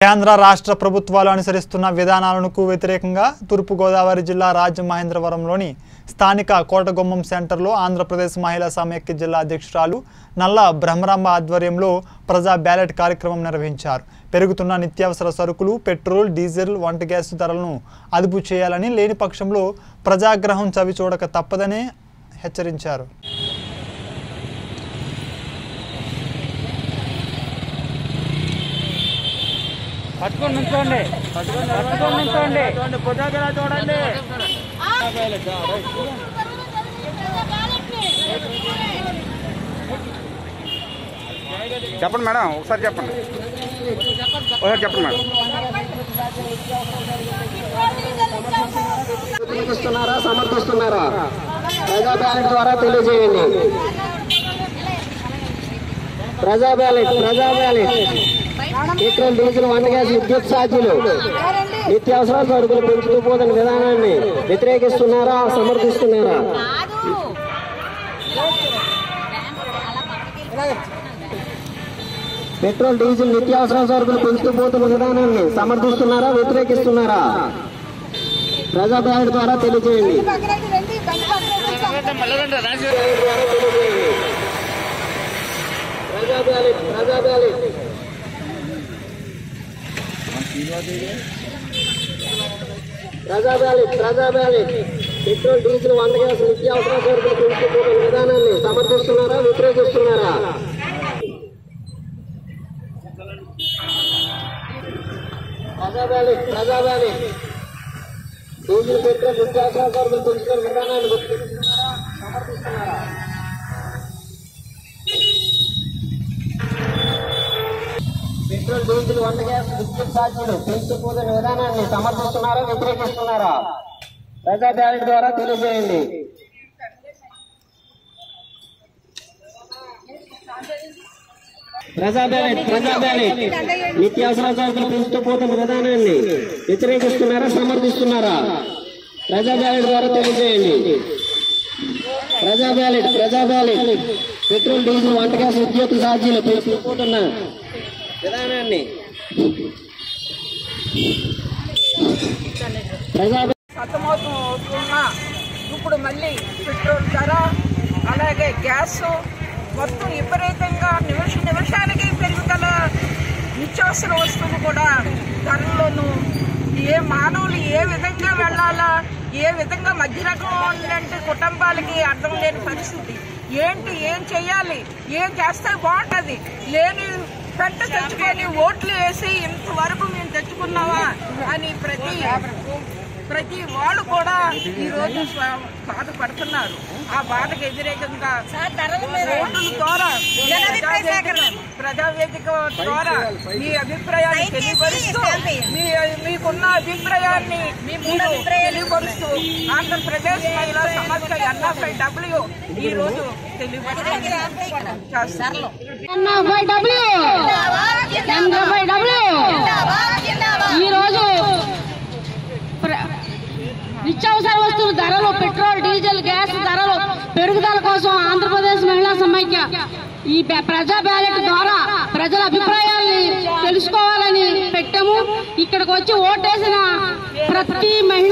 కేంద్ర రాష్ట్ర ప్రభుత్వాలు అనుసరిస్తున్న విధానాలకు వ్యతిరేకంగా తూర్పుగోదావరి జిల్లా రాజమహేంద్రవరంలోని స్థానిక కోటగుమ్మం సెంటర్లో ఆంధ్రప్రదేశ్ మహిళా సమైక్య జిల్లా అధ్యక్షురాలు నల్ల బ్రహ్మరాంబ ఆధ్వర్యంలో ప్రజా బ్యాలెట్ కార్యక్రమం నిర్వహించారు పెరుగుతున్న నిత్యావసర సరుకులు పెట్రోల్ డీజిల్ వంట గ్యాస్ ధరలను అదుపు చేయాలని లేని పక్షంలో ప్రజాగ్రహం చవి చూడక తప్పదని హెచ్చరించారు పట్టుకొని నుంచోండి పట్టుకొని నుంచోండి చూడండి చెప్పండి మేడం ఒకసారి చెప్పండి ఒకసారి చెప్పండి మేడం సమర్థిస్తున్నారా సమర్థిస్తున్నారా ప్రజా బ్యాలెట్ ద్వారా తెలియజేయండి ప్రజా బ్యాలెట్ ప్రజా బ్యాలెట్ పెట్రోల్ డీజిల్ వంట గ్యాస్ విద్యుత్ ఛార్జీలు నిత్యావసర సరుకులు పెంచుతూ పోతున్న విధానాన్ని వ్యతిరేకిస్తున్నారా సమర్థిస్తున్నారా పెట్రోల్ డీజిల్ నిత్యావసర సరుకులు పెంచుతూ పోతున్న విధానాన్ని సమర్థిస్తున్నారా వ్యతిరేకిస్తున్నారా ప్రజా బ్యాలెట్ ద్వారా తెలియజేయండి ప్రజా బ్యాలెట్ ప్రజా బ్యాలెట్ ప్రజా బ్యాలెట్ ప్రజా బ్యాలెట్ పెట్రోల్ డీజిల్ వంట గ్యాస్ నిత్యావసర సరుకులు పెంచుకునే విధానాన్ని సమర్థిస్తున్నారా వ్యతిరేకిస్తున్నారా ప్రజా బ్యాలెట్ ప్రజా బ్యాలెట్ డీజిల్ పెట్రోల్ నిత్యావసర సరుకులు పెంచుకునే విధానాన్ని వ్యతిరేకిస్తున్నారా సమర్థిస్తున్నారా పెట్రోల్ డీజిల్ వంట గ్యాస్ విద్యుత్ ఛార్జీలు పెంచుకునే విధానాన్ని సమర్థిస్తున్నారా వ్యతిరేకిస్తున్నారా ప్రజా బ్యాలెట్ ద్వారా తెలియజేయండి ప్రజా బ్యాలెట్ ప్రజా బ్యాలెట్ నిత్యావసర సరుకులు పెంచుతూ పోతున్న విధానాన్ని వ్యతిరేకిస్తున్నారా సమర్థిస్తున్నారా ప్రజా బ్యాలెట్ ద్వారా తెలియజేయండి ప్రజా బ్యాలెట్ ప్రజా బ్యాలెట్ పెట్రోల్ డీజిల్ వంట గ్యాస్ విద్యుత్ ఛార్జీలు పెంచుతూ పోతున్న విధానాన్ని ప్రజా సతమతం అవుతున్న ఇప్పుడు మళ్ళీ పెట్రోల్ ధర అలాగే గ్యాస్ మొత్తం విపరీతంగా నిమిష నిమిషానికి పెరుగుదల నిత్యావసర వస్తువులు కూడా ధరల్లోనూ ఏ మానవులు ఏ విధంగా వెళ్ళాలా ఏ విధంగా మధ్యరకం లాంటి కుటుంబాలకి అర్థం లేని పరిస్థితి ఏంటి ఏం చెయ్యాలి ఏం చేస్తే బాగుంటది లేని పెంట తెచ్చుకొని ఓట్లు వేసి ఇంతవరకు మేము తెచ్చుకున్నావా అని ప్రతి ప్రతి వాళ్ళు కూడా ఈ రోజు స్వ- బాధపడుతున్నారు ఆ బాధకు వ్యతిరేకంగా ఓటుల ద్వారా ప్రజావేదిక- ప్రజావేదిక ద్వారా మీ అభిప్రాయాన్ని తెలియపరుస్తూ మీ మీకున్న అభిప్రాయాన్ని మీరు తెలియపరుస్తూ ఆంధ్రప్రదేశ్ మహిళా సమాఖ్య ఎన్ఎఫ్ఐ డబ్ల్యూ ఈ రోజు తెలియపరుస్తారు ఎన్ఎఫ్ఐడబ్ల్యూ ఎన్ఎఫ్ఐడబ్ల్యూ ఈరోజు ప్ర- నిత్యావసర వస్తువుల ధరలు పెట్రోల్ డీజిల్ గ్యాస్ ధరలు పెరుగుదల కోసం ఆంధ్రప్రదేశ్ మహిళా సమైక్య ఈ ప్ర- ప్రజా బ్యాలెట్ ద్వారా ప్రజల అభిప్రాయాల్ని తెలుసుకోవాలని పెట్టాము ఇక్కడికి వచ్చి ఓటేసిన ప్రతి మహిళ